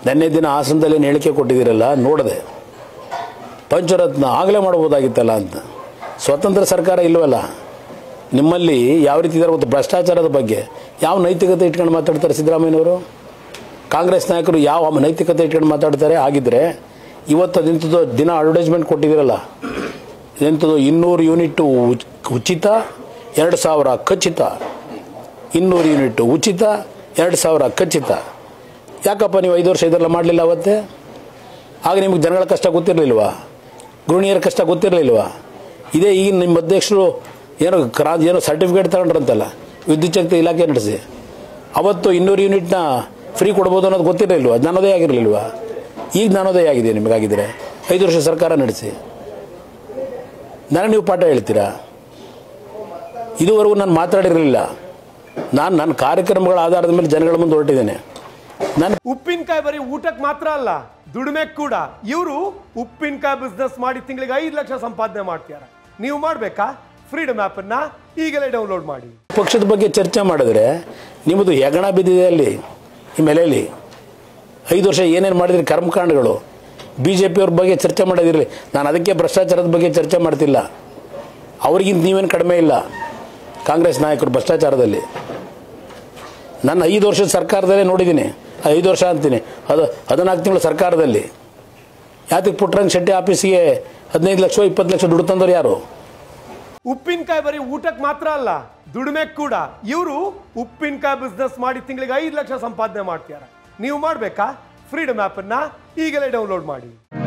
ನೆನ್ನೆ ದಿನ ಹಾಸನದಲ್ಲಿ ಏನು ಹೇಳಿಕೆ ಕೊಟ್ಟಿದ್ದೀರಲ್ಲ ನೋಡಿದೆ ಪಂಚರತ್ನ ಆಗಲೇ ಮಾಡ್ಬೋದಾಗಿತ್ತಲ್ಲ ಅಂತ ಸ್ವತಂತ್ರ ಸರ್ಕಾರ ಇಲ್ವಲ್ಲ ನಿಮ್ಮಲ್ಲಿ ಯಾವ ರೀತಿ ಇದ್ದಾರೆ ಗೊತ್ತು ಭ್ರಷ್ಟಾಚಾರದ ಬಗ್ಗೆ ಯಾವ ನೈತಿಕತೆ ಇಟ್ಕೊಂಡು ಮಾತಾಡ್ತಾರೆ ಸಿದ್ದರಾಮಯ್ಯನವರು ಕಾಂಗ್ರೆಸ್ ನಾಯಕರು ಯಾವ ನೈತಿಕತೆ ಇಟ್ಕೊಂಡು ಮಾತಾಡ್ತಾರೆ ಆಗಿದ್ರೆ ಇವತ್ತು ಅದೆಂಥದ್ದು ದಿನ ಅಡ್ವರ್ಟೈಸ್ಮೆಂಟ್ ಕೊಟ್ಟಿದ್ದೀರಲ್ಲ ಎಂಥದ್ದು ಇನ್ನೂರು ಯೂನಿಟ್ಟು ಉಚ್- ಉಚಿತ ಎರಡು ಸಾವಿರ ಖಚಿತ ಇನ್ನೂರು ಯೂನಿಟ್ಟು ಉಚಿತ ಎರಡು ಸಾವಿರ ಖಚಿತ ಯಾಕಪ್ಪ ನೀವು ಐದು ವರ್ಷ ಇದೆಲ್ಲ ಮಾಡಲಿಲ್ಲ ಅವತ್ತೇ ಆಗ ನಿಮಗೆ ಜನಗಳ ಕಷ್ಟ ಗೊತ್ತಿರಲಿಲ್ವಾ ಗೃಹಿಣಿಯರ ಕಷ್ಟ ಗೊತ್ತಿರಲಿಲ್ವಾ ಇದೇ ಈಗ ನಿಮ್ಮ ಅಧ್ಯಕ್ಷರು ಏನೋ ಕ್ರಾ ಏನೋ ಸರ್ಟಿಫಿಕೇಟ್ ತಗೊಂಡ್ರಂತಲ್ಲ ವಿದ್ಯುತ್ ಶಕ್ತಿ ಇಲಾಖೆ ನಡೆಸಿ ಅವತ್ತು ಇನ್ನೂರು ಯೂನಿಟ್ನ ಫ್ರೀ ಕೊಡ್ಬೋದು ಅನ್ನೋದು ಗೊತ್ತಿರಲಿಲ್ವಾ ಜ್ಞಾನೋದಯ ಆಗಿರಲಿಲ್ವಾ ಈಗ ಜ್ಞಾನೋದಯ ಆಗಿದೆ ನಿಮಗಾಗಿದ್ರೆ ಐದು ವರ್ಷ ಸರ್ಕಾರ ನಡೆಸಿ ನನಗೆ ನೀವು ಪಾಠ ಹೇಳ್ತೀರಾ ಇದುವರೆಗೂ ನಾನು ಮಾತಾಡಿರಲಿಲ್ಲ ನಾನು ನನ್ನ ಕಾರ್ಯಕ್ರಮಗಳ ಆಧಾರದ ಮೇಲೆ ಜನಗಳ ಮುಂದೆ ಹೊರಟಿದ್ದೇನೆ ನಾನು ಉಪ್ಪಿನಕಾಯಿ ಬರೀ ಊಟಕ್ಕೆ ಮಾತ್ರ ಅಲ್ಲ ದುಡಿಮೆ ಕೂಡ ಇವರು ಉಪ್ಪಿನಕಾಯಿ ಬಿಸ್ನೆಸ್ ಮಾಡಿ ತಿಂಗಳಿಗೆ ಐದು ಲಕ್ಷ ಸಂಪಾದನೆ ಮಾಡ್ತಾರೆ ನೀವು ಮಾಡ್ಬೇಕಾ ಫ್ರೀಡಮ್ ಆಪ್ ಅನ್ನ ಈಗಲೇ ಡೌನ್ಲೋಡ್ ಮಾಡಿ ಪಕ್ಷದ ಬಗ್ಗೆ ಚರ್ಚೆ ಮಾಡಿದ್ರೆ ನಿಮ್ಮದು ಹೆಗಣ ಬಿದ್ದಿದೆ ಅಲ್ಲಿ ಈ ಮೇಲೆಯಲ್ಲಿ ಐದು ವರ್ಷ ಏನೇನು ಮಾಡಿದ್ರಿ ಕರ್ಮಕಾಂಡಗಳು ಬಿ ಜೆ ಪಿಯವ್ರ ಬಗ್ಗೆ ಚರ್ಚೆ ಮಾಡೋದಿರಲಿ ನಾನು ಅದಕ್ಕೆ ಭ್ರಷ್ಟಾಚಾರದ ಬಗ್ಗೆ ಚರ್ಚೆ ಮಾಡ್ತಿಲ್ಲ ಅವ್ರಿಗಿಂತ ನೀವೇನು ಕಡಿಮೆ ಇಲ್ಲ ಕಾಂಗ್ರೆಸ್ ನಾಯಕರು ಭ್ರಷ್ಟಾಚಾರದಲ್ಲಿ ನನ್ನ ಐದು ವರ್ಷದ ಸರ್ಕಾರದಲ್ಲೇ ನೋಡಿದ್ದೀನಿ ಐದು ವರ್ಷ ಅಂತೀನಿ ಅದು ಹದಿನಾಲ್ಕು ತಿಂಗಳು ಸರ್ಕಾರದಲ್ಲಿ ಯಾತಕ್ಕೆ ಪುಟ್ಟರಂಗ ಶೆಟ್ಟಿ ಆಫೀಸಿಗೆ ಹದಿನೈದು ಲಕ್ಷ ಇಪ್ಪತ್ತು ಲಕ್ಷ ದುಡ್ಡು ತಂದವ್ರು ಯಾರು ಉಪ್ಪಿನಕಾಯಿ ಬರೀ ಊಟಕ್ಕೆ ಮಾತ್ರ ಅಲ್ಲ ದುಡಿಮೆ ಕೂಡ ಇವರು ಉಪ್ಪಿನಕಾಯಿ ಬಿಸ್ನೆಸ್ ಮಾಡಿ ತಿಂಗಳಿಗೆ ಐದು ಲಕ್ಷ ಸಂಪಾದನೆ ಮಾಡ್ತಾರೆ ನೀವು ಮಾಡ್ಬೇಕಾ ಫ್ರೀಡಮ್ ಆಪ್ ಅನ್ನ ಈಗಲೇ ಡೌನ್ಲೋಡ್ ಮಾಡಿ